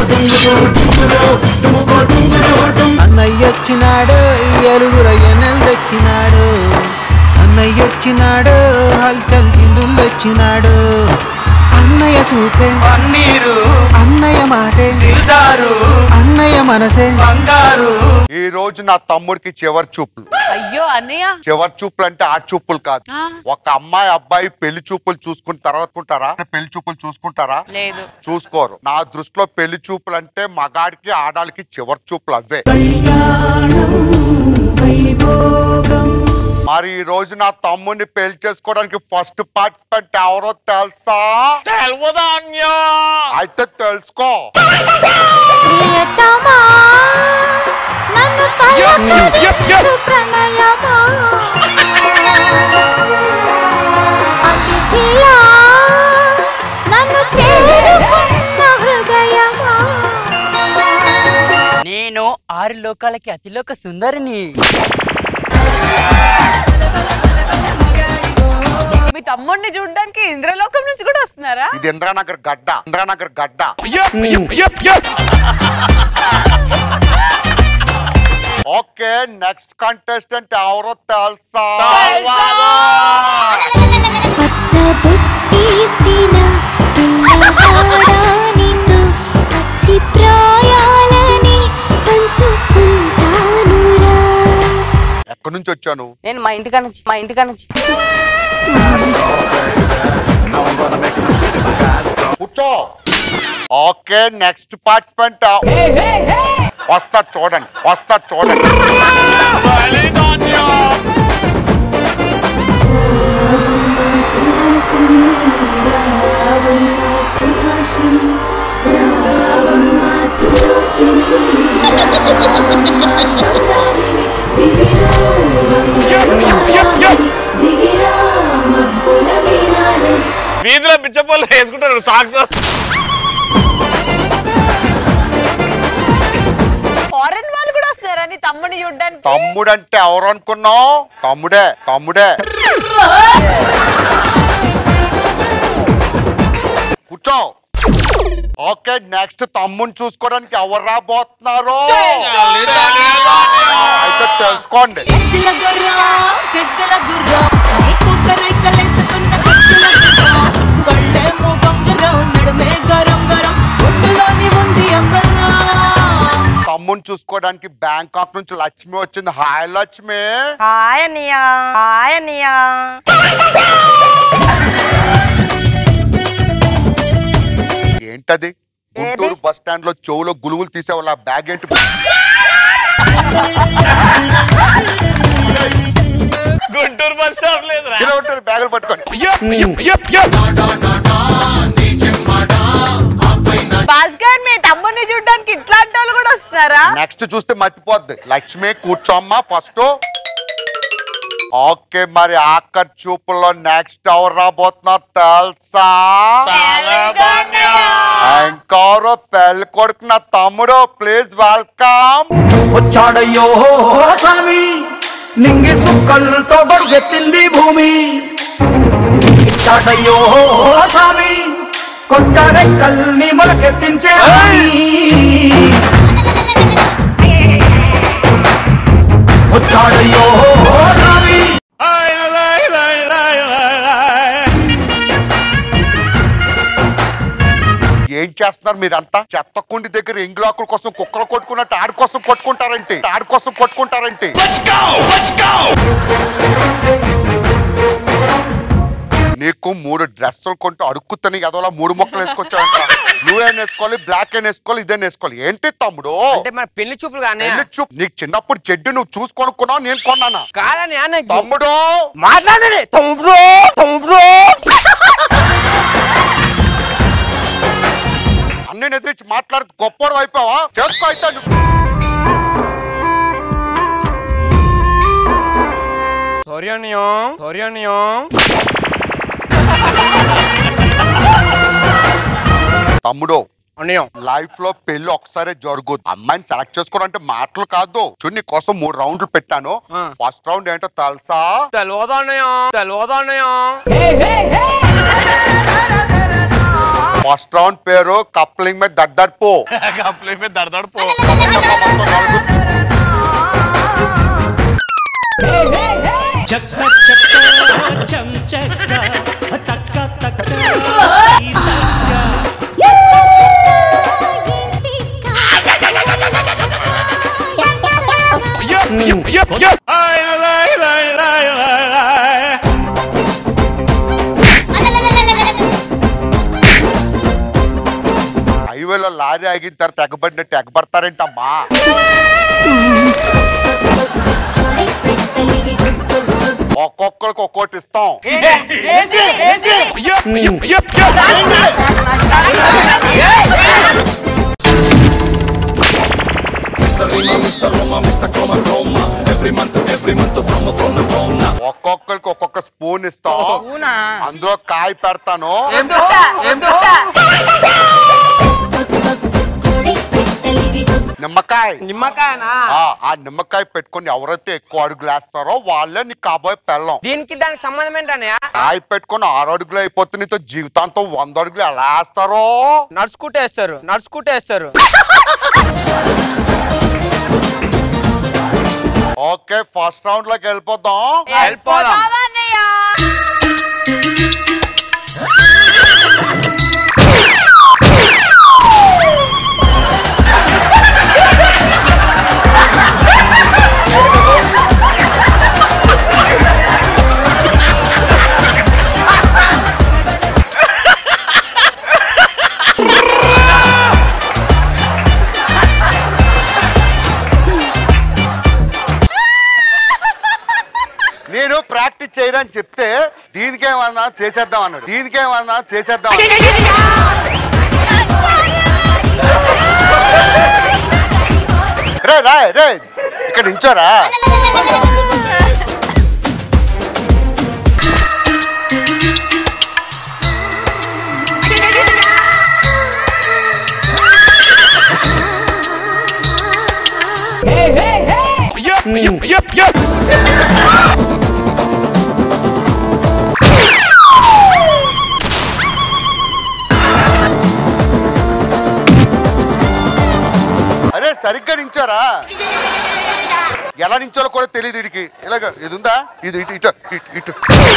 అన్నయ్యొచ్చినాడు ఎలుగురయ్యనెల్ తెచ్చినాడు అన్నయ్యొచ్చినాడు హల్చల్ చిందులొచ్చినాడు అన్నయ్య సూపే పన్నీరు అన్నయ్య మాటే దిల్దారు అన్నయ్య మనసే బంగారు ఈ రోజు నా తమ్ముడికి చివరి చూపులు అయ్యో అన్నయ్య చివరి చూపులు అంటే ఆ చూపులు కాదు ఆ, ఒక అమ్మాయి అబ్బాయి పెళ్లి చూపులు చూసుకున్న తర్వాత కుంటారా పెళ్లి చూపులు చూసుకుంటారా లేదు చూసుకోరు నా దృష్టిలో పెళ్లి చూపులు అంటే మగాడికి ఆడాలికి చివరి చూపులు అవే మరి ఈ రోజు నా తమ్ముడిని పెళ్లి చేసుకోవడానికి ఫస్ట్ పార్టిసిపెంట్ ఎవరో తెలుసా అయితే తెలుసుకో ప్రియతమా నన్ను పలకరించు ప్రణయమా అతిథియా నన్ను చేరుకున్న హృదయమా నేను ఆరు లోకాలకి అతిలోక సుందరిని మీ తమ్ముడిని చూడడానికి ఇంద్రలోకం నుంచి కూడా వస్తున్నారా ఇది ఇంద్రానగర్ గడ్డ ఇంద్రానగర్ గడ్డ ఓకే నెక్స్ట్ కంటెస్టెంట్ ఎవరో తెలుసా పచ్చబొట్టేసిన పిల్లగాడా నిన్ను పచ్చి ప్రాయాలని పంచుకుంటానురా ఎక్కడి నుంచి వచ్చాను నేను మా ఇంటికాడ నుంచి మా ఇంటికాడ నుంచి కూర్చో ఓకే నెక్స్ట్ పార్టిసిపెంట్ వస్తా చూడండి వస్తా చూడండి వీధిలో పిచ్చపల్లి వేసుకుంటారు సాక్స్ ఫారెన్ వాళ్ళు కూడా వస్తున్నారా నీ తమ్ముడిని చూడడానికి తమ్ముడంటే ఎవరు అనుకున్నావు తమ్ముడే తమ్ముడే కూర్చో ఓకే నెక్స్ట్ తమ్ముని చూసుకోవడానికి ఎవరు రాబోతున్నారు అయితే తెలుసుకోండి గజ్జల గుర్రం గజ్జల గుర్రం నీ కుక్కరు ఇక్కలేసుకున్న గజ్జల గుర్రం గొళ్ళేమో బొంగరం నడుమే గరం గరం ఒట్టులోని ఉంది అంబరం తమ్ముని చూసుకోవడానికి బ్యాంకాక్ నుంచి లక్ష్మి వచ్చింది హాయ్ లక్ష్మి హాయ్ అన్నయ్య హాయ్ అన్నయ్య ఏంటది గుంటూరు బస్ స్టాండ్ లో చెవులో గులుగులు తీసేవాళ్ళ బ్యాగ్ ఏంటి గుంటూరు బస్ స్టాప్ లేదురా ఇలా ఉంటారు బ్యాగులు పట్టుకొని భాస్కర్ మీ తమ్ముడిని చూడడానికి ఇట్లాంటి వాళ్ళు కూడా వస్తున్నారా నెక్స్ట్ చూస్తే మర్చిపోద్ది లక్ష్మి కూర్చోమ్మా ఫస్ట్ ఓకే మరి ఆఖరి చూపుల్లో నెక్స్ట్ ఎవరు రాబోతున్నారు తెలుసా ఇంకెవరు పెళ్లి కొడుకు నా తమ్ముడు ప్లీజ్ వెల్కమ్ వచ్చాడయ్యో స్వామి నింగి సుక్కలతో బరుగెత్తింది భూమి ఇచ్చాడయ్యో స్వామి కొత్త రెక్కల్ని మొలకెత్తించే వాణి. వచ్చాడయ్యో స్వామి ఏం చేస్తున్నారు మీరంతా చెత్త కుండి దగ్గర ఎంగులాకుల కోసం కుక్కలు కొట్టుకున్నట్టు ఆడి కోసం కొట్టుకుంటారంటే ఆడి కోసం కొట్టుకుంటారంటే నీకు మూడు డ్రెస్సులు కొంటూ అడుక్కుతని ఎదవలా మూడు మొక్కలు వేసుకొచ్చావంట నువ్వేం వేసుకోవాలి బ్లాక్ ఏం వేసుకోవాలి ఇదేం వేసుకోవాలి ఏంటి తమ్ముడు అంటే మన పెళ్లి చూపులు కానీ పెళ్లి చూపు నీకు చిన్నప్పుడు చెడ్డు నువ్వు చూసుకొనుక్కున్నావు నేను కొన్నానా కాదని అన్న తమ్ముడు మాట్లాడండి తమ్ముడు తమ్ముడు అన్ని ఎదిరించి మాట్లాడుతూ గొప్పడు అయిపోవా చేసుకో అయితే నువ్వు. సారీ అన్నయ్య సారీ అన్నయ్య తమ్ముడు అన్నయ్య లైఫ్ లో పెళ్లి ఒకసారి జరుగుద్ది అమ్మాయిని సెలెక్ట్ చేసుకోవడం అంటే మాటలు కాదు చూడు నీ కోసం మూడు రౌండ్లు పెట్టాను ఆ. ఫస్ట్ రౌండ్ ఏంటో తెలుసా తెలియదు అన్నయ్య తెలియదు అన్నయ్య ఫస్ట్ రౌండ్ పేరు కప్లింగ్ మీద దడ్డడిపో కంప్లీట్ మీద దడదడ పో చక్క చక్క చం చక్క తక్క తక్క ఈ తక్క హైవేలో లారీ ఆగిన తర్వాత ఎగబడినట్టు ఎగబడతారేంటమ్మా ఒక్కొక్కరికి ఒక్కోటి ఇస్తాం ఒక్కొక్కరికి ఒక్కొక్క స్పూన్ ఇస్తాం అందులో కాయ పెడతాను నిమ్మకాయ నిమ్మకాయనా ఆ ఆ నిమ్మకాయ పెట్టుకొని ఎవరైతే ఎక్కువ అడుగులు వేస్తారో వాళ్ళే నీ కాబోయే పెళ్ళం దీనికి దానికి సంబంధం ఏంటన్నయ్య కాయ పెట్టుకొని ఆరు అడుగులు అయిపోతే నీతో జీవితాంతం వంద అడుగులు ఎలా వేస్తారో నడుచుకుంటూ వేస్తారు నడుచుకుంటూ వేస్తారు ఓకే ఫస్ట్ రౌండ్ లోకి వెళ్ళిపోదాం వెళ్ళిపోదాం అన్నయ్య నేను ప్రాక్టీస్ చేయరని చెప్తే దీనికేమన్నా చేసేద్దాం అన్నాడు దీనికేమన్నా చేసేద్దాం అన్నాడు. రే రా రే ఇక్కడ నించోరా అరే సరిగ్గా నించోరా ఎలా నించోలో కూడా తెలియదు వీడికి ఇలాగ ఇది ఉందా ఇది ఇటు ఇటు ఇటు ఇటు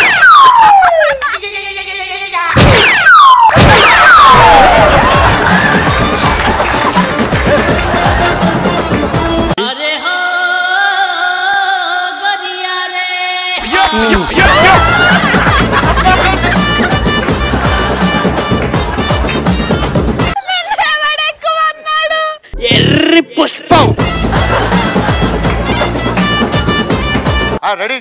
ఆ, రెడీ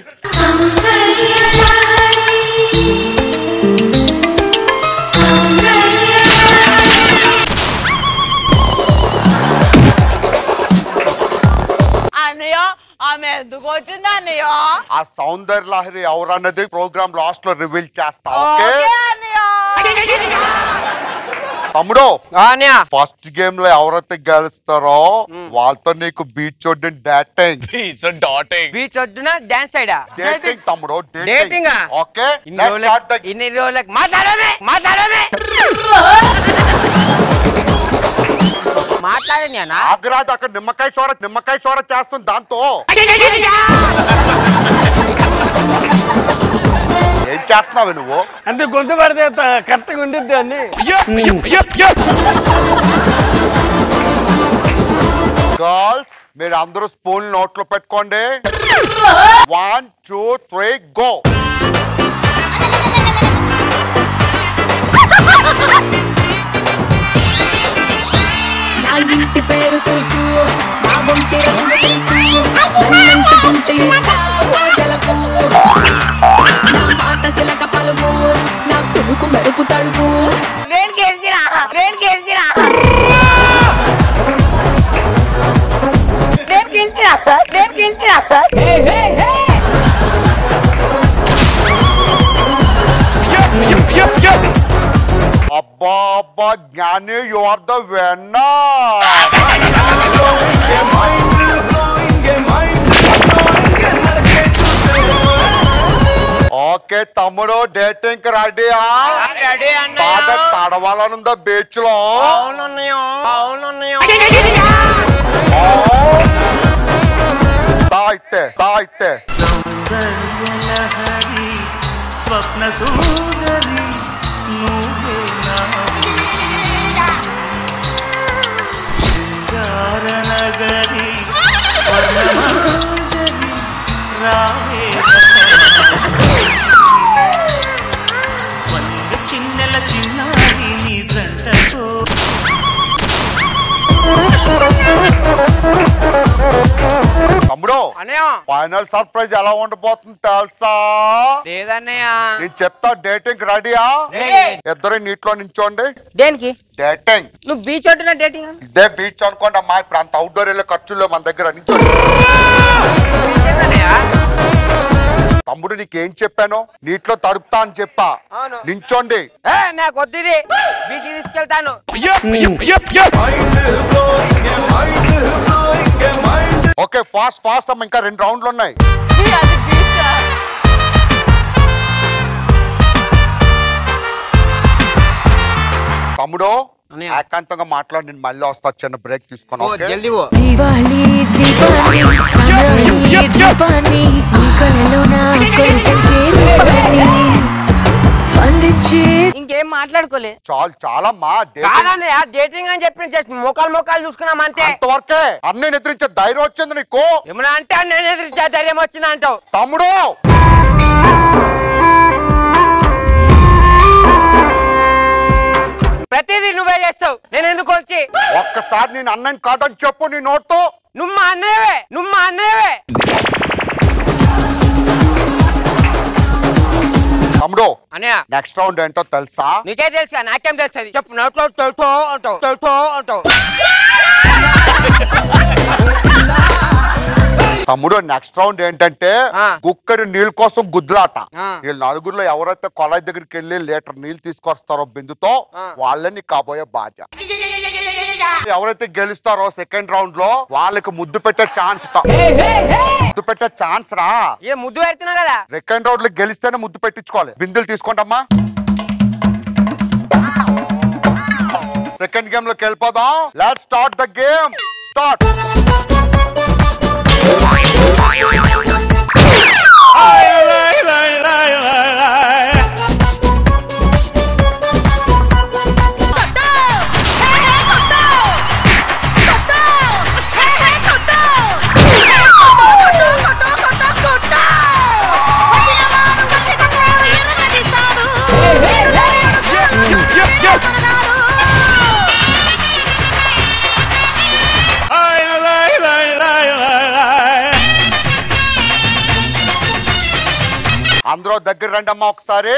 అన్నయ్య ఆమె ఎందుకు వచ్చింది అన్నయ్య ఆ సౌందర్య లహరి ఎవరన్నది ప్రోగ్రామ్ లాస్ట్ లో రివీల్ చేస్తా ఓకే ఓకే అన్నయ్య తమ్ముడు అన్నయ్య ఫస్ట్ గేమ్ లో ఎవరైతే గెలుస్తారో వాళ్ళతో నీకు బీచ్ చూడండి డేటింగ్ ఇట్స్ డాటింగ్ బీచ్ వద్దున డాన్స్ సైడా డేటింగ్ తమ్ముడు Dating డేటింగ్ ఆ? ఓకే ఇన్ని రోజులకి ఇన్ని రోజులకి మాట్లాడమే మాట్లాడమే మాట్లాడనా ఆగ్రాజ్ అక్కడ నిమ్మకాయ సోడ నిమ్మకాయ సోడ చేస్తుంది దాంతో ఏం చేస్తున్నావు నువ్వు అంటే గొంతు పడితే కరెక్ట్గా ఉండిద్ది అని గర్ల్స్ మీరు అందరూ స్పూన్ నోట్లో పెట్టుకోండి వన్ టూ త్రీ గో నా ఇంటి పేరు సిల్కు నా ఒంటి రంగు తెలుపు నన్నంటుకుంటే ఇస్తా ఓజలకు నా మాట సిలక పలుకు నా పురుకు మెరుపు తడుపు నేను గెలిచిన నేను గెలిచిన నేను గెలిచిన నేను గెలిచిన అబ్బా అబ్బా జ్ఞాని you are the winner okay తమ్ముడు డేటింగ్ రెడీయా రెడీ బాగా అన్నయ్య తడవాలనుందా బీచ్ లో అవునన్నయ్య అవునన్నయ్య తాయితే తాయితే సౌందర్యలహరి స్వప్న సుందరి నువ్వే నా శృంగార నగరి స్వర్ణమంజరి రావే వన్నె చిన్నెల చిన్నారి నీ దండతో తమ్ముడు అన్నయ్య ఫైనల్ సర్ప్రైజ్ ఎలా ఉండబోతుంది తెలుసా లేదన్నయ్య నేను చెప్తా డేటింగ్ రెడీయా రెడీ. ఇద్దరు నీటిలో నించోండి దేనికి డేటింగ్ నువ్వు బీచ్ అంటున్నా డేటింగ్ ఇదే బీచ్ అనుకోండి అమ్మా ఇప్పుడు అంత అవుట్డోర్ వెళ్ళే ఖర్చుల్లో మన దగ్గర నించోండి తమ్ముడు నీకేం చెప్పాను నీటిలో తడుపుతా అని చెప్పా అవును. నించోండి ఏ, నాకు వద్దు ఇది బీచ్ తీసుకెళ్తాను ఓకే ఫాస్ట్ ఫాస్ట్ అమ్మ ఇంకా రెండు రౌండ్లు ఉన్నాయి తమ్ముడు అన్నయ్య. ఏకాంతంగా మాట్లాడి నేను మళ్ళీ వస్తా చిన్న బ్రేక్ తీసుకొని ఓ ఓకే జల్దీ పో దివాలి దీపాన్ని సారాయి దీపాన్ని నీ కలలో నా కొడుకు చేరువాన్ని అందించే ఇంకేం మాట్లాడుకోలే చాలు చాలా మా కాదన్నయ్య డేటింగ్ అని చెప్పి జస్ట్ మోకాలు మోకాలు చూసుకున్నాం అంతే అంతవరకే అన్నీ ఎదిరించే ధైర్యం వచ్చింది నీకు ఏమన్నా అంటే నేను ఎదురు ధైర్యం వచ్చింది అంటావు తమ్ముడు ప్రతిదీ నువ్వే చేస్తావు నేను ఎందుకు వచ్చి ఒక్కసారి నేను అన్నని కాదని చెప్పు నీ నోట్తో నువ్వు మా అన్నయ్యవే నువ్వు మా అన్నయ్యవే తమ్ముడు అన్నయ్య నెక్స్ట్ రౌండ్ ఏంటో తెలుసా నీకే తెలుసా నాకేం తెలుస్తుంది చెప్పు నోట్లో తొలుతో అంటావు తొలుతో అంటావు తమ్ముడు నెక్స్ట్ రౌండ్ ఏంటంటే ఆ. కుక్కడి నీళ్ళ కోసం గుద్దులాట ఆ. వీళ్ళ నలుగురిలో ఎవరైతే కొలాయి దగ్గరికి వెళ్ళి లీటర్ నీళ్ళు తీసుకొస్తారో బిందుతో ఆ. వాళ్ళని కాబోయే బాధ్యత ఎవరైతే గెలుస్తారో సెకండ్ రౌండ్ లో వాళ్ళకి ముద్దు పెట్టే ఛాన్స్ ముద్దు పెట్టే ఛాన్స్ రా ఏ ముద్దు పెడుతున్నావు కదా సెకండ్ రౌండ్ లో గెలిస్తేనే ముద్దు పెట్టించుకోవాలి బిందులు తీసుకోండమ్మా సెకండ్ గేమ్ లోకి వెళ్ళిపోదాం let start the game start అందరూ దగ్గర రండమ్మా ఒకసారి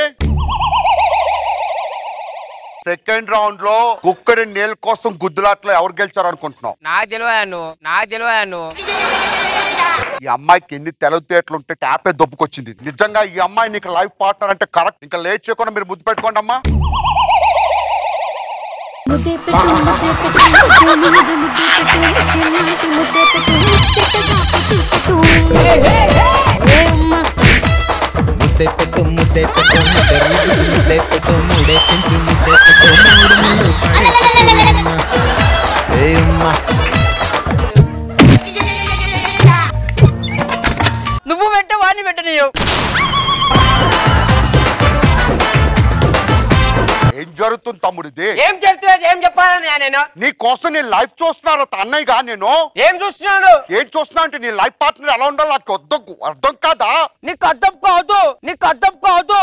సెకండ్ రౌండ్ లో కుక్కడి నీళ్ళ కోసం గుద్దులాట్లో ఎవరు గెలిచారు అనుకుంటున్నావు నాకు తెలియదు నువ్వు నాకు తెలియదు నువ్వు ఈ అమ్మాయికి ఎన్ని తెలివితేటలు ఉంటే ట్యాపే దొబ్బుకొచ్చింది నిజంగా ఈ అమ్మాయి నీకు లైఫ్ పార్ట్నర్ అంటే కరెక్ట్ ఇంకా లేట్ చేయకుండా మీరు ముద్దు పెట్టుకోండి అమ్మా ముద్దే పెట్టు ముద్దే పెట్టు ముద్దే ముద్దే ముద్దే పెట్టు చిన్నాటి ముద్దే పెట్టు చెట్టగా పెట్టు పెట్టు ఏ అమ్మ ముద్దే పెట్టు ముద్దే పెట్టు ముద్దే రుద్దు ముద్దే పెట్టు ముడే పెంచు ముద్దే పెట్టు మూడు ముళ్ళు పడేయమ్మ. ఏ అమ్మా నువ్వు పెట్ట వాడిని పెట్ట నీవు ఏం జరుగుతుంది తమ్ముడు ఇది ఏం చెప్తున్నా ఏం చెప్పాలని నేను నీ కోసం నీ లైఫ్ చూస్తున్నాను అన్నయ్యగా నేను ఏం చూస్తున్నాను ఏం చూస్తున్నా అంటే నీ లైఫ్ పార్ట్నర్ ఎలా ఉండాలో నాకు అర్థం అర్థం కాదా నీకు అర్థం కావద్దు నీకు అర్థం కావద్దు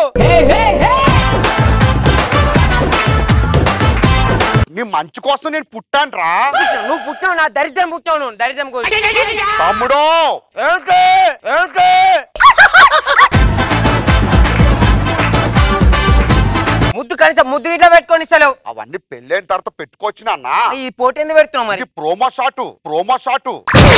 నీ మంచి కోసం నేను పుట్టాను రా నువ్వు పుట్టావు నా దరిద్రం పుట్టావు నువ్వు దరిద్రం గురించి తమ్ముడు ఏంటి ఏంటి ముద్దు కనీసం ముద్దు ఇట్లా పెట్టుకొని ఇస్తలేవు అవన్నీ పెళ్ళైన తర్వాత పెట్టుకోవచ్చు నాన్న ఈ పోటీ ఎందుకు పెడుతున్నావు మరి ఇది promo shot promo shot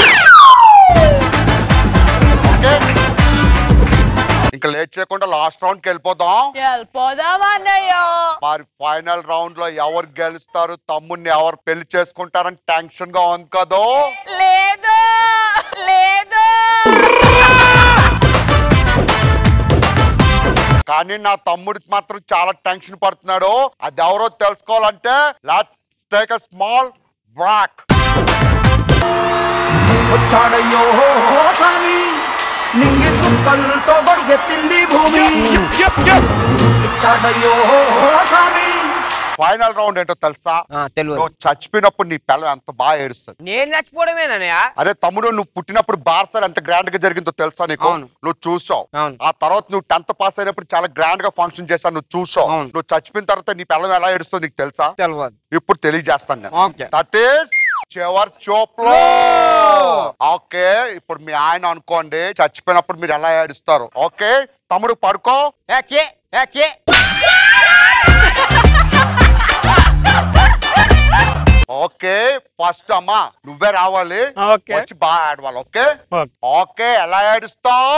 okay ఇంకా లేట్ చేయకుండా లాస్ట్ రౌండ్ కి వెళ్ళిపోదాం పోదామా అన్నయ్య మరి ఫైనల్ రౌండ్ లో ఎవరు గెలుస్తారు తమ్ముడిని ఎవరు పెళ్లి చేసుకుంటారని టెన్షన్ గా ఉంది కదో లేదు లేదు కానీ నా తమ్ముడికి మాత్రం చాలా టెన్షన్ పడుతున్నాడు అది ఎవరో తెలుసుకోవాలంటే let's take a small break వచ్చాడయ్యో స్వామి నింగి సుక్కలతో గొడిగెత్తింది భూమి ఇచ్చాడయ్యో స్వామి ఫైనల్ రౌండ్ ఏంటో తెలుసా తెలియదు నువ్వు చచ్చిపోయినప్పుడు నీ పిల్ల ఎంత బాగా ఏడుస్తుంది నేను చచ్చిపోవడమేనయ్యా అరే తమ్ముడు నువ్వు పుట్టినప్పుడు బార్సల్ ఎంత గ్రాండ్ గా జరిగిందో తెలుసా నీకు అవును. నువ్వు చూసావు అవును. ఆ తర్వాత నువ్వు టెన్త్ పాస్ అయినప్పుడు చాలా గ్రాండ్ గా ఫంక్షన్ చేశావు నువ్వు చూసావు అవును. నువ్వు చచ్చిపోయిన తర్వాత నీ పిల్లలు ఎలా ఏడుస్తుందో నీకు తెలుసా తెలియదు ఇప్పుడు తెలియజేస్తాను నేను ఓకే దట్ ఈస్ చివర్ చూపులో ఓకే ఇప్పుడు మీ ఆయన అనుకోండి చచ్చిపోయినప్పుడు మీరు ఎలా ఏడుస్తారు ఓకే తమ్ముడు పడుకో ఏ చే ఏ చే ఓకే ఫస్ట్ అమ్మా నువ్వే రావాలి ఓకే. వచ్చి బాగా ఆడవాలి ఓకే ఓకే ఎలా ఏడుస్తావు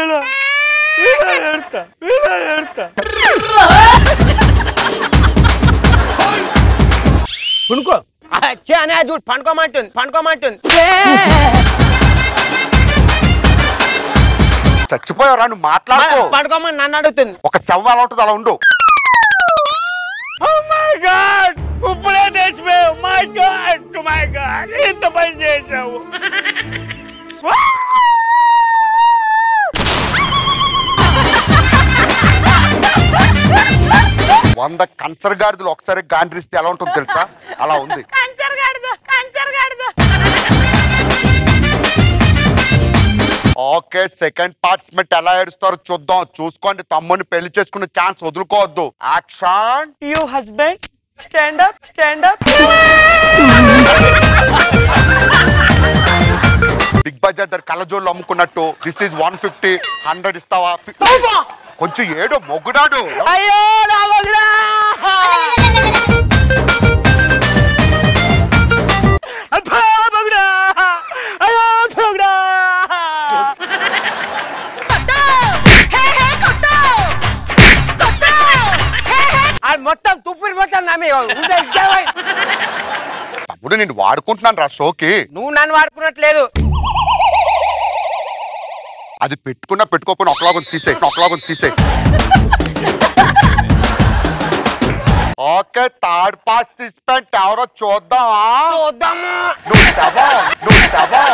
పునుకో చే అనే చూడు పండుకోమంటుంది పండుకోమంటుంది చచ్చిపోయారా నువ్వు మాట్లాడుకో పడుకోమని నన్ను అడుగుతుంది ఒక శవం ఎలా ఉంటుంది అలా ఉండు మై గాడ్ ఇప్పుడే తెచ్చిపోయావు మై గాడ్ మై గాడ్ ఇంత పని చేసావు వంద కన్సర్ గాడిదలు ఒకసారి గాండ్రిస్తే ఎలా ఉంటుంది తెలుసా అలా ఉంది కంచర్ గడదు కంచర్ గడదు ఓకే సెకండ్ పార్టిసిపెంట్ ఎలా ఏడుస్తారో చూద్దాం చూసుకోండి తమ్ముడిని పెళ్లి చేసుకునే ఛాన్స్ వదులుకోవద్దు action you husband stand up stand up big bazaar దగ్గర కళ్ళజోళ్ళు అమ్ముకున్నట్టు this is one fifty hundred ఇస్తావా కొంచెం ఏడు మొగ్గుడాడు అయ్యో నా వదినా అబ్బా, వదినా! అయ్యో, వదినా! అది మొత్తం తుప్పిడి మొత్తం నమ్మి తమ్ముడు నేను వాడుకుంటున్నాను రా షోకి నువ్వు నన్ను వాడుకున్నట్లేదు అది పెట్టుకున్నా పెట్టుకోకపోయినా ఒకలాగా తీసే ఒకలాగా తీసే ఓకే థర్డ్ పార్టిసిపెంట్ ఎవరో చూద్దామా చూద్దాము నువ్వు శవం నువ్వు శవం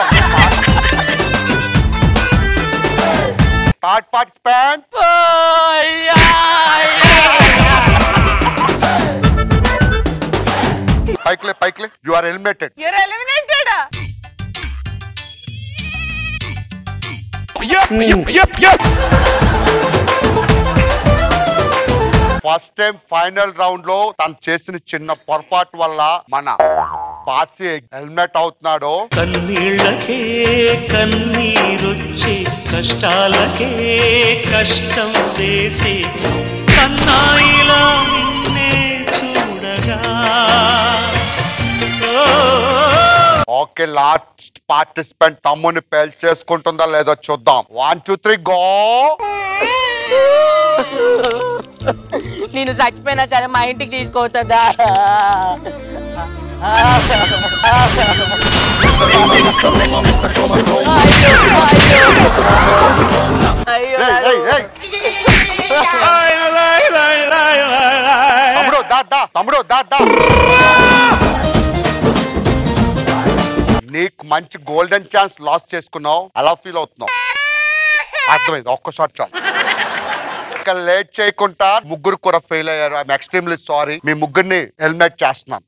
థర్డ్ పార్టిసిపెంట్ పైకిలే పైకిలే you are eliminated your eliminated first time final round లో తను చేసిన చిన్న పొరపాటు వల్ల మన పాసి ఎలిమినేట్ అవుతున్నాడు కన్నీళ్ళకే కన్నీరొచ్చే కష్టాలకే కష్టం వేసే కన్నాయిలా నిన్నే చూడగా ఓ ఓకే లాస్ట్ పార్టిసిపెంట్ తమ్ముని పేల్ చేసుకుంటుందా లేదో చూద్దాం వన్ టూ త్రీ గో నేను చచ్చిపోయినా సరే మా ఇంటికి తీసుకోవద్దా అయ్యో తమ్ముడు దా దా తమ్ముడు దా దా నీకు మంచి గోల్డెన్ ఛాన్స్ లాస్ చేసుకున్నావు అలా ఫీల్ అవుతున్నావు అర్థమైంది ఒక్క షాట్ చాలు ఇంకా లేట్ చేయకుండా ముగ్గురు కూడా ఫెయిల్ అయ్యారు ఐఎమ్ ఎక్స్ట్రీమ్లీ సారీ మీ ముగ్గురిని ఎలిమినేట్ చేస్తున్నాను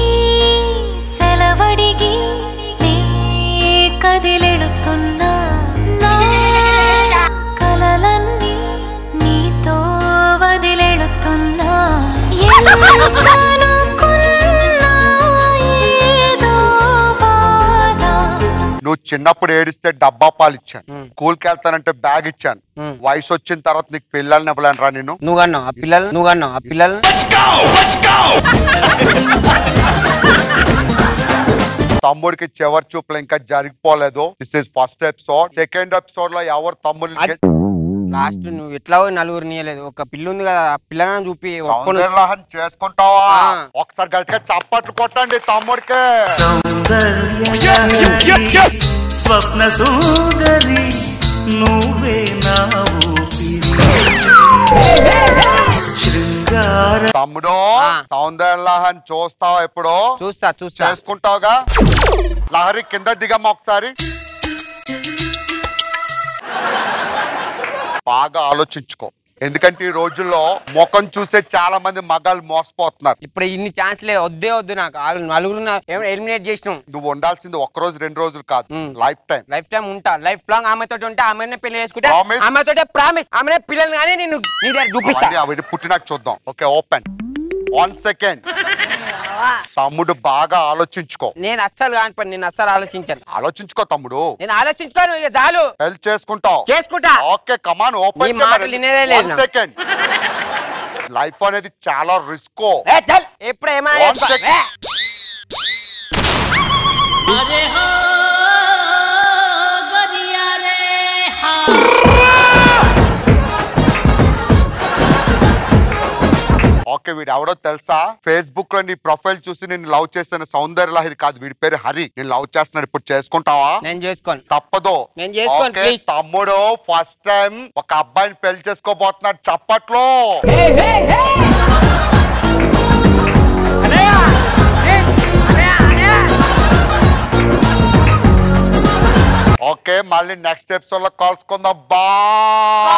సెలవడిగి నీ కదిలెడుతున్నా నా కలలన్నీ నీతో వదిలెడుతున్నా ఎంతనుకున్నా ఏదో బాధ నువ్వు చిన్నప్పుడు ఏడిస్తే డబ్బా పాలు ఇచ్చాను స్కూల్కి వెళ్తానంటే బ్యాగ్ ఇచ్చాను వయసు వచ్చిన తర్వాత నీకు పిల్లల్ని ఇవ్వలేను రా నేను నువ్వు అన్నావు ఆ పిల్లలు నువ్వు అన్నావు ఆ పిల్లలు తమ్ముడికి చివరి చూపులు ఇంకా జరిగిపోలేదు this is first episode second episode లో ఎవరు తమ్ముడిని గె- లాస్ట్ నువ్వు ఎట్లా నలుగురు నీయలేదు ఒక పిల్ల ఉంది కదా ఆ పిల్లని చూపి ఒక్కను సౌందర్యలహన్ చేసుకుంటావా ఆ. ఒకసారి గట్టిగా చప్పట్లు కొట్టండి తమ్ముడికి సౌందర్యలహరి, స్వప్న సుందరి నువ్వే నా ఊపిరి శృంగార తమ్ముడు ఆ. సౌందర్య లహరి చూస్తావా ఇప్పుడు చూస్తా చూస్తా చేసుకుంటావుగా లహరి కింద దిగమ్మా ఒకసారి బాగా ఆలోచించుకో ఎందుకంటే ఈ రోజుల్లో ముఖం చూసే చాలా మంది మగాళ్ళు మోసపోతున్నారు ఇప్పుడు ఇన్ని ఛాన్స్లే వద్దే వద్దు నాకు వాళ్ళు నలుగురు ఎలిమినేట్ చేసినాం నువ్వు ఉండాల్సింది ఒక్క రోజు రెండు రోజులు కాదు మ్. లైఫ్ టైం లైఫ్ టైం ఉంటా లైఫ్ లాంగ్ ఆమెతో ఉంటే ఆమెనే పెళ్లి చేసుకుంటే Promise? ఆమెతో ప్రామిస్ ఆమెనే పిల్లలు కానీ నేను నీ దగ్గర చూపిస్తా అవన్నీ అవి పుట్టినాక చూద్దాం ఓకే ఓపెన్ వన్ సెకండ్ తమ్ముడు బాగా ఆలోచించుకో నేను అస్సలు కాని పని నేను అస్సలు ఆలోచించాను ఆలోచించుకో తమ్ముడు నేను ఆలోచించుకోను ఇక చాలు హెల్ప్ చేసుకుంటావు చేసుకుంటా ఓకే కమాన్ నీ ఓపెన్ మాటలు వినేదే లేదు నాకు. సెకండ్ లైఫ్ అనేది చాలా రిస్క్ ఏ, చల్ ఎప్పుడు ఏమైనా One second. ఏ, ఓకే వీడు ఎవడో తెలుసా ఫేస్బుక్ లో నీ ప్రొఫైల్ చూసి నేను లవ్ చేసిన సౌందర్య లహరి కాదు వీడి పేరు హరి నేను లవ్ చేస్తున్నాడు ఇప్పుడు చేసుకుంటావా నేను చేసుకోను తప్పదు నేను చేసుకోను, ఓకే, please. తమ్ముడు ఫస్ట్ టైం ఒక అబ్బాయిని పెళ్లి చేసుకోబోతున్నాడు చప్పట్లో ఓకే మళ్ళీ నెక్స్ట్ ఎపిసోడ్ లో కలుసుకుందాం బా